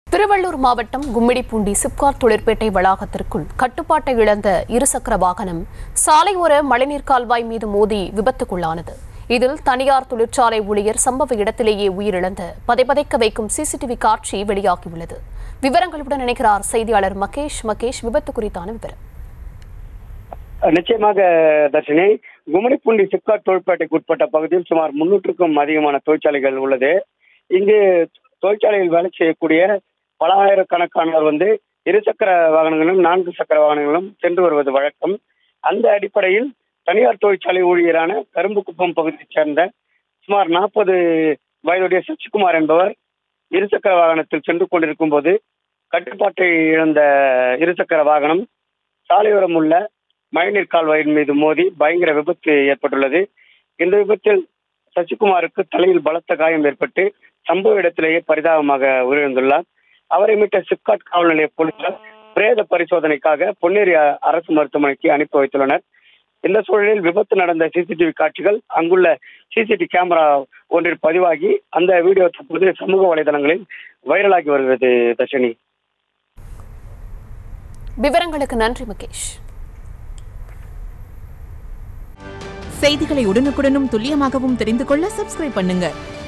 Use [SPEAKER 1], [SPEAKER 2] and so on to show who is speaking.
[SPEAKER 1] திருவள்ளூர் மாவட்டம் கும்மிடிப்பூண்டி சிப்கார் தொழிற்பேட்டை வளாகத்திற்குள் கட்டுப்பாட்டை இழந்த இருசக்கர வாகனம் சாலையோர மழைநீர் கால்வாய் மீது மோதி விபத்துக்குள்ளானது இதில் தனியார் தொழிற்சாலை ஊழியர் சம்பவ இடத்திலேயே உயிரிழந்த பதைபதைக்க வைக்கும் சிசிடிவி காட்சி வெளியாகியுள்ளது விவரங்களுடன் இணைக்கிறார் செய்தியாளர் மகேஷ் மகேஷ் விபத்து குறித்தான விவரம்
[SPEAKER 2] நிச்சயமாக தர்ஷினி கும்மிடிப்பூண்டி சிப்காட் தொழிற்பேட்டைக்கு உட்பட்ட பகுதியில் சுமார் முன்னூற்றுக்கும் அதிகமான தொழிற்சாலைகள் உள்ளது இங்கு தொழிற்சாலையில் வேலை செய்யக்கூடிய பல ஆயிரக்கணக்கானோர் வந்து இருசக்கர வாகனங்களும் நான்கு சக்கர வாகனங்களும் சென்று வருவது வழக்கம் அந்த அடிப்படையில் தனியார் தொழிற்சாலை ஊழியரான கரும்புக்குப்பம் பகுதியைச் சேர்ந்த சுமார் நாற்பது வயதுடைய சசிகுமார் என்பவர் இருசக்கர வாகனத்தில் சென்று கொண்டிருக்கும் போது கட்டுப்பாட்டை இழந்த இருசக்கர வாகனம் சாலையோரம் உள்ள மழைநீர் கால்வாயின் மீது மோதி பயங்கர விபத்து ஏற்பட்டுள்ளது இந்த விபத்தில் சசிகுமாருக்கு தலையில் பலத்த காயம் ஏற்பட்டு சம்பவ இடத்திலேயே பரிதாபமாக உயிரிழந்துள்ளார் அவரை மீட்ட சிப்காட் காவல் நிலைய போலீசார் பிரேத பரிசோதனைக்காக பொன்னேரி அ- அரசு மருத்துவமனைக்கு அனுப்பி வைத்துள்ளனர் இந்த சூழலில் விபத்து நடந்த சிசிடிவி காட்சிகள் அங்குள்ள சிசிடிவி கேமரா ஒன்றில் பதிவாகி அந்த வீடியோ தற்போது சமூக வலைதளங்களில் வைரலாகி வருகிறது தர்ஷினி
[SPEAKER 1] விவரங்களுக்கு நன்றி மகேஷ்
[SPEAKER 3] செய்திகளை உடனுக்குடனும் துல்லியமாகவும் தெரிந்து கொள்ள சப்ஸ்கிரைப் பண்ணுங்க